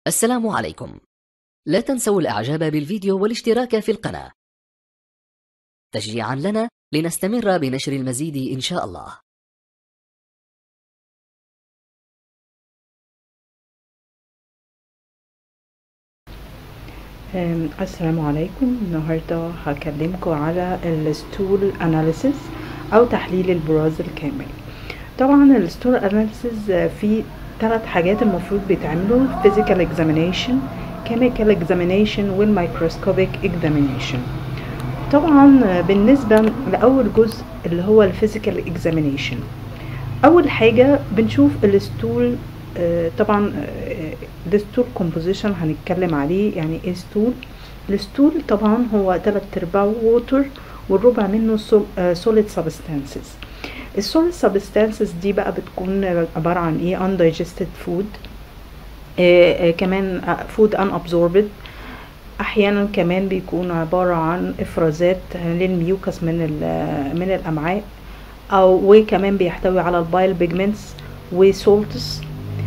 السلام عليكم لا تنسوا الاعجاب بالفيديو والاشتراك في القناة تشجيعا لنا لنستمر بنشر المزيد ان شاء الله أم، السلام عليكم النهاردة هكلمكم على الستول اناليسيس او تحليل البراز الكامل طبعا الستول اناليسيس في ثلاث حاجات المفروض بيتعملوا physical examination chemical examination والميكروسكوبيك examination طبعا بالنسبة لأول جزء اللي هو الفيزيكال examination أول حاجة بنشوف الستول آه، طبعا الستول كومبوزيشن هنتكلم عليه يعني ايه ستول الستول طبعا هو تلات ارباع ووتر والربع منه سوليد سبستانسز السوليد سبستانسز دي بقى بتكون عبارة عن ايه undigested food آه، آه، كمان فود unabsorbed احيانا كمان بيكون عبارة عن افرازات للميوكس من ال- من الامعاء او وكمان بيحتوي على البايل بيجمنتس وسولتس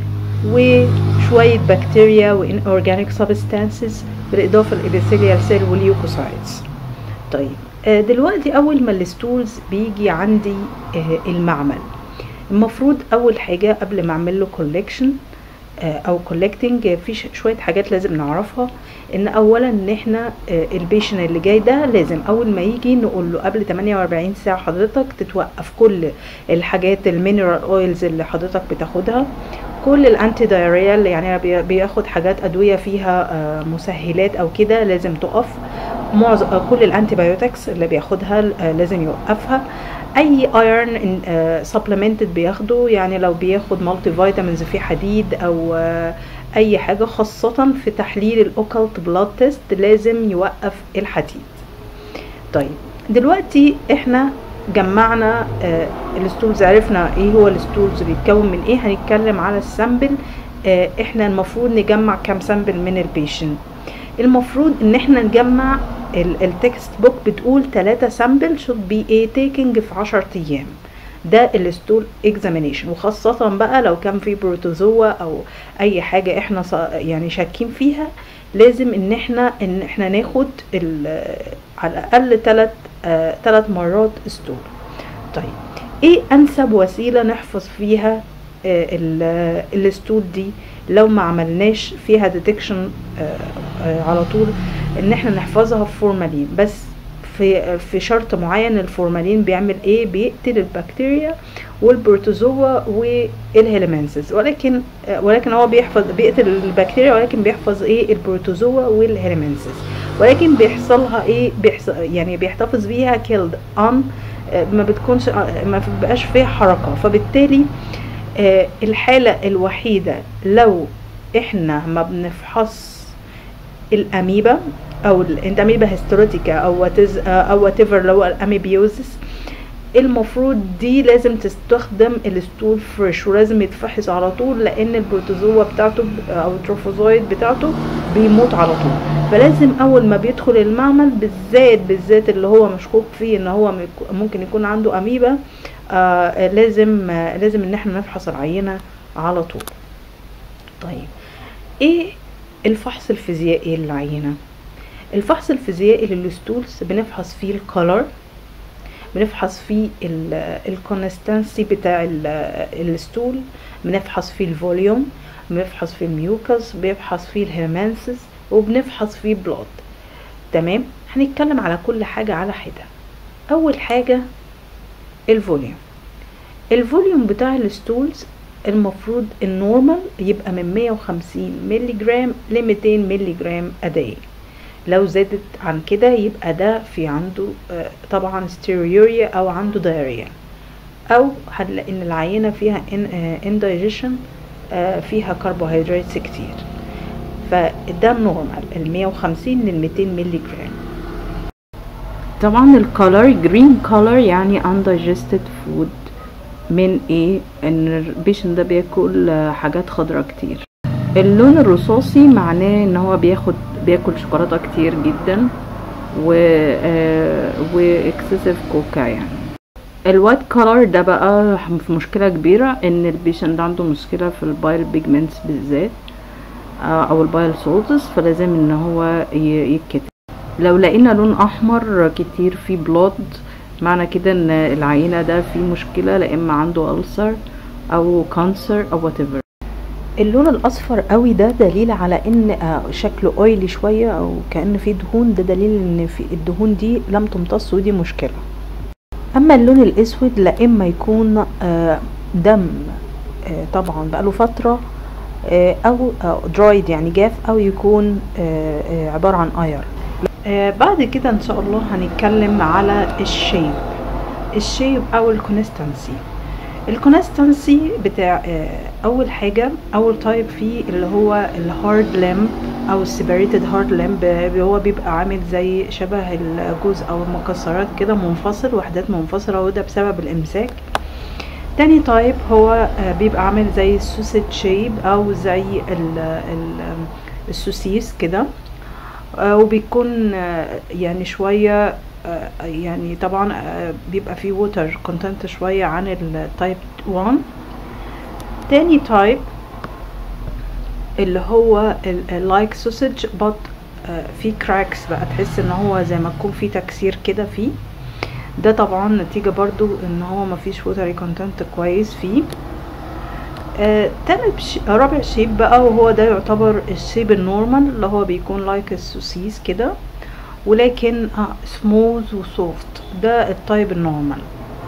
وشوية بكتيريا وإن أورجانيك سبستانسز بالإضافة للإبيثيليال سيل والليوكوسايتس طيب آه، دلوقتي أول ما الستولز بيجي عندي آه، المعمل المفروض أول حاجة قبل ما أعمل له كولكشن او كولكتنج في ش- شويه حاجات لازم نعرفها ان اولا ان احنا البيشن اللي جاي ده لازم اول ما يجي نقول له قبل 48 ساعه حضرتك تتوقف كل الحاجات المينرال اويلز اللي حضرتك بتاخدها كل الانتي دايريال يعني بي- بياخد حاجات ادويه فيها آه، مسهلات او كده لازم تقف معظم آه، كل الانتي بايوتكس اللي بياخدها آه، لازم يوقفها اي ايرن سبلمنتد بياخده يعني لو بياخد مالتي فيتامينز فيه حديد او آه، اي حاجه خاصه في تحليل الاوكلت بلاد تيست لازم يوقف الحديد طيب دلوقتي احنا جمعنا آه الستولز عرفنا ايه هو الستولز بيتكون من ايه هنتكلم على السامبل آه احنا المفروض نجمع كام سامبل من البيشنت المفروض ان احنا نجمع التكست بوك بتقول 3 سامبل should be a taking في 10 ايام ده الستول اكزامينيشن وخاصة بقى لو كان في بروتوزوا او اي حاجة احنا صا- يعني شاكين فيها لازم ان احنا ان احنا ناخد ال- على الاقل 3 3 مرات ستول طيب ايه انسب وسيلة نحفظ فيها آه، ال- الستول دي لو ما عملناش فيها ديتكشن على طول ان احنا نحفظها في فورمالين بس في في شرط معين الفورمالين بيعمل ايه بيقتل البكتيريا والبروتوزوا والهيلمنسز ولكن آه، ولكن هو بيحفظ بيقتل البكتيريا ولكن بيحفظ ايه البروتوزوا والهيلمنسز ولكن بيحصلها ايه بيحصل يعني بيحتفظ بيها كيلد ان ما بتكونش آه، ما بيبقاش فيها حركه فبالتالي آه، الحالة الوحيدة لو احنا ما بنفحص الاميبا او الاميبا هيستروتيكا او واتز او وات ايفر اللي هو الاميبيوزس المفروض دي لازم تستخدم الستول فريش ولازم يتفحص على طول لان البروتوزوا بتاعته ب- او التروفوزويد بتاعته بيموت على طول فلازم اول ما بيدخل المعمل بالذات بالذات اللي هو مشكوك فيه ان هو ميك- ممكن يكون عنده اميبا آه لازم آه لازم ان احنا نفحص العينه على طول طيب ايه الفحص الفيزيائي للعينه الفحص الفيزيائي للستولز بنفحص فيه الكولر بنفحص فيه الكونستانسي بتاع ال- الستول بنفحص فيه الفوليوم بنفحص فيه الميوكس بنفحص فيه الهيرمانسس وبنفحص فيه بلاد تمام هنتكلم على كل حاجة على حدة أول حاجة الفوليوم الفوليوم بتاع الستولز المفروض النورمال يبقى من 150 مللي جرام ل 200 مللي جرام a day لو زادت عن كده يبقى ده في عنده آه، طبعا ستيريوريا او عنده دايريا او هنلاقي ان العينه فيها اندايجيشن فيها كربوهيدرات كتير فده النورمال ال 150 لل 200 مللي جرام طبعا الكولر جرين كولر يعني undigested food من ايه ان البيشن ده بياكل آه، حاجات خضراء كتير اللون الرصاصي معناه ان هو بياخد بياكل شوكولاته كتير جدا و آه واكسسيف كوكا يعني الوايت كولر ده بقى في مشكله كبيره ان البيشن ده عنده مشكله في البايل بيجمنتس بالذات او البايل سولتس فلازم ان هو يتكتب لو لقينا لون احمر كتير في بلود معنى كده ان العينة ده فيه مشكلة لا اما عنده ألسر او كانسر او whatever اللون الاصفر قوي ده دليل على ان شكله اويلي شوية او كأن فيه دهون ده دليل ان في الدهون دي لم تمتص ودي مشكلة اما اللون الاسود لا اما يكون دم طبعا بقاله فترة او درايد يعني جاف او يكون عبارة عن اير بعد كده ان شاء الله هنتكلم على الشيب الشيب او الكونستانسي الكونستانسي بتاع اول حاجه اول تايب فيه اللي هو الهارد لامب او السيبريتد هارد لامب هو بيبقى عامل زي شبه الجوز او المكسرات كده منفصل وحدات منفصله وده بسبب الامساك تاني تايب هو بيبقى عامل زي السوسيت شيب او زي ال ال السوسيس كده وبيكون يعني شويه يعني طبعا بيبقى فيه ووتر كونتنت شوية عن التايب 1 تاني تايب اللي هو اللايك سوسج بط في كراكس بقى تحس ان هو زي ما تكون في تكسير كده فيه ده طبعا نتيجة برضو ان هو مفيش ووتري كونتنت كويس فيه آه، تالت ش... رابع شيب بقى وهو ده يعتبر الشيب النورمال اللي هو بيكون لايك السوسيس كده ولكن سموث وسوفت ده التايب النورمال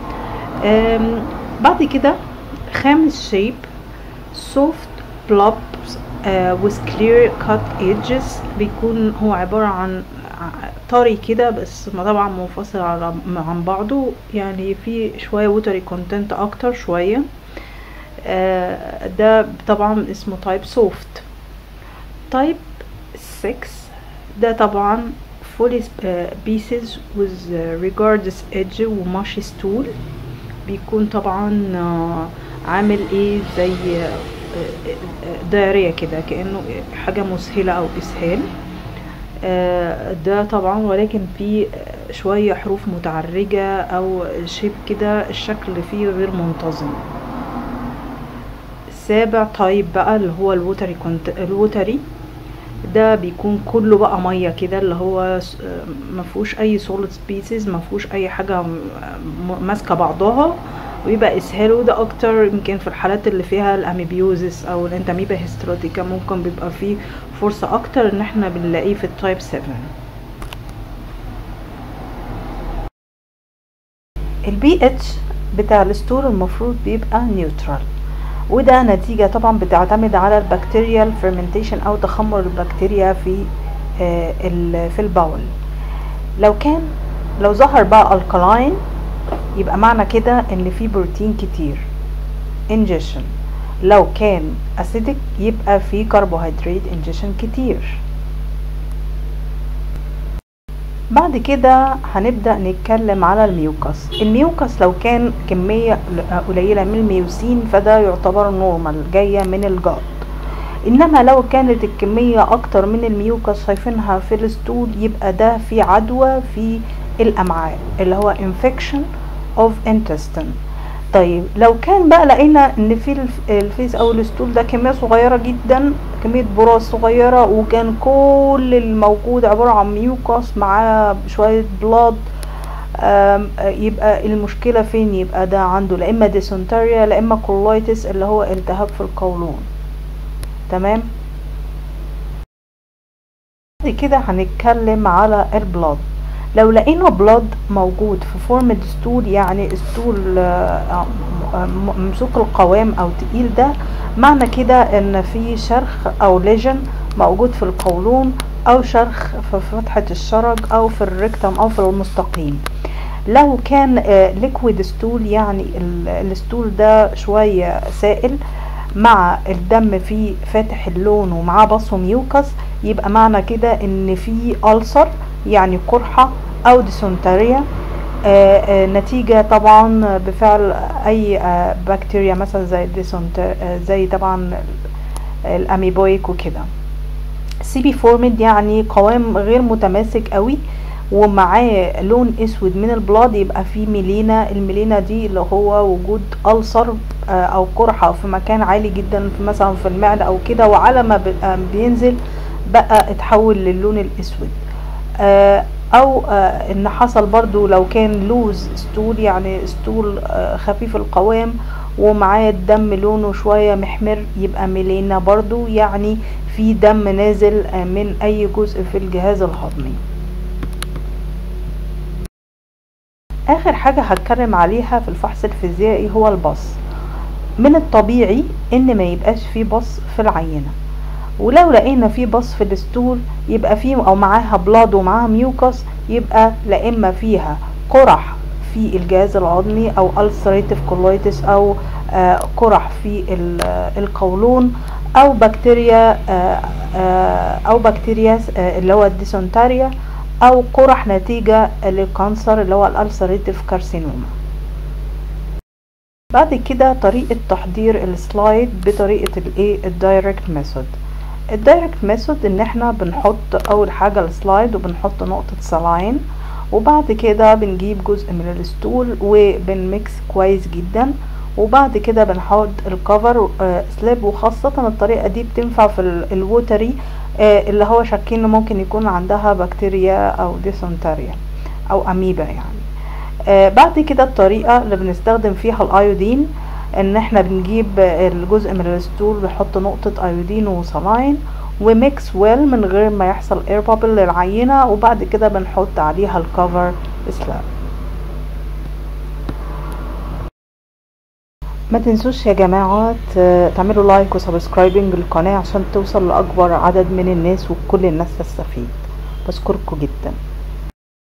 بعد كده خامس شيب سوفت بلوب with clear cut edges بيكون هو عبارة عن طري كده بس طبعا منفصل عن بعضه يعني في شوية ووتري كونتنت اكتر شوية ده طبعا اسمه تايب سوفت تايب 6 ده طبعا fully pieces with regardless edge وماشي ستول بيكون طبعا عامل ايه زي دايرية كده كأنه حاجة مسهلة او اسهال ده طبعا ولكن في شوية حروف متعرجة او شيب كده الشكل فيه غير منتظم سابع تايب بقى اللي هو الوتري كنت الوتري ده بيكون كله بقى ميه كده اللي هو مفهوش اي سوليد سبيسيز مفهوش اي حاجه ماسكه بعضها ويبقى اسهاله ده اكتر يمكن في الحالات اللي فيها الاميبيوزس او الانتاميبا هيستراتيكا ممكن بيبقى فيه فرصه اكتر ان احنا بنلاقيه في التايب 7 البي اتش بتاع الستور المفروض بيبقى نيوترال وده نتيجة طبعا بتعتمد على البكتيريال فيرمنتيشن او تخمر البكتيريا في في الباول لو كان لو ظهر بقى الكلاين يبقى معنى كده ان في بروتين كتير انجيشن لو كان اسيدك يبقى في كربوهيدرات انجيشن كتير بعد كده هنبدأ نتكلم على الميوكس الميوكس لو كان كمية قليلة من الميوسين فده يعتبر نورمال جاية من الجلد انما لو كانت الكمية اكتر من الميوكس شايفينها في الستول يبقى ده في عدوى في الامعاء اللي هو infection of intestine طيب لو كان بقى لقينا ان في الفيس او الستول ده كميه صغيره جدا كميه براز صغيره وكان كل الموجود عباره عن ميوكاس مع شويه بلاد يبقى المشكله فين يبقى ده عنده لا اما ديسنتريا لا اما كولايتس اللي هو التهاب في القولون تمام بعد كده هنتكلم على البلاد لو لقينا بلاد موجود في فورم ستول يعني ستول ممسوك القوام او تقيل ده معنى كده ان في شرخ او ليجن موجود في القولون او شرخ في فتحة الشرج او في الريكتم او في المستقيم لو كان ليكويد ستول يعني الستول ده شوية سائل مع الدم فيه فاتح اللون ومعاه بصو ميوكس يبقى معنى كده ان في ألسر يعني قرحة او ديسونتاريا آآ آآ نتيجة طبعا بفعل اي بكتيريا مثلا زي الديسونتر زي طبعا الاميبويك وكده سي بي فورمد يعني قوام غير متماسك قوي ومعاه لون اسود من البلاد يبقى فيه ميلينا الميلينا دي اللي هو وجود ألسر او قرحة في مكان عالي جدا في مثلا في المعدة او كده وعلى ما بينزل بقى اتحول للون الاسود او ان حصل برضو لو كان لوز ستول يعني ستول خفيف القوام ومعاه الدم لونه شوية محمر يبقى ميلينا برضو يعني في دم نازل من اي جزء في الجهاز الهضمي اخر حاجة هتكلم عليها في الفحص الفيزيائي هو البص من الطبيعي ان ما يبقاش فيه بص في العينة ولو لقينا فيه بص في الستول يبقى فيه او معاها بلاد ومعاها ميوكس يبقى لا اما فيها قرح في الجهاز الهضمي او ulcerative colitis او آه قرح في القولون او بكتيريا آه آه او بكتيريا اللي هو الديسونتاريا او قرح نتيجة للكانسر اللي هو الالسريتيف كارسينوما بعد كده طريقة تحضير السلايد بطريقة الايه الدايركت ميثود الدايركت ميثود ان احنا بنحط اول حاجة السلايد وبنحط نقطة سلاين وبعد كده بنجيب جزء من الستول وبنميكس كويس جدا وبعد كده بنحط الكفر آه سليب وخاصة الطريقة دي بتنفع في الووتري آه اللي هو شاكين ممكن يكون عندها بكتيريا او ديسونتاريا او اميبا يعني آه بعد كده الطريقة اللي بنستخدم فيها الايودين ان احنا بنجيب الجزء من الستول بنحط نقطة ايودين وصلاين وميكس ويل من غير ما يحصل اير بابل للعينة وبعد كده بنحط عليها الكفر سلاب ما تنسوش يا جماعة تعملوا لايك وسبسكرايبنج للقناة عشان توصل لأكبر عدد من الناس وكل الناس تستفيد بشكركم جدا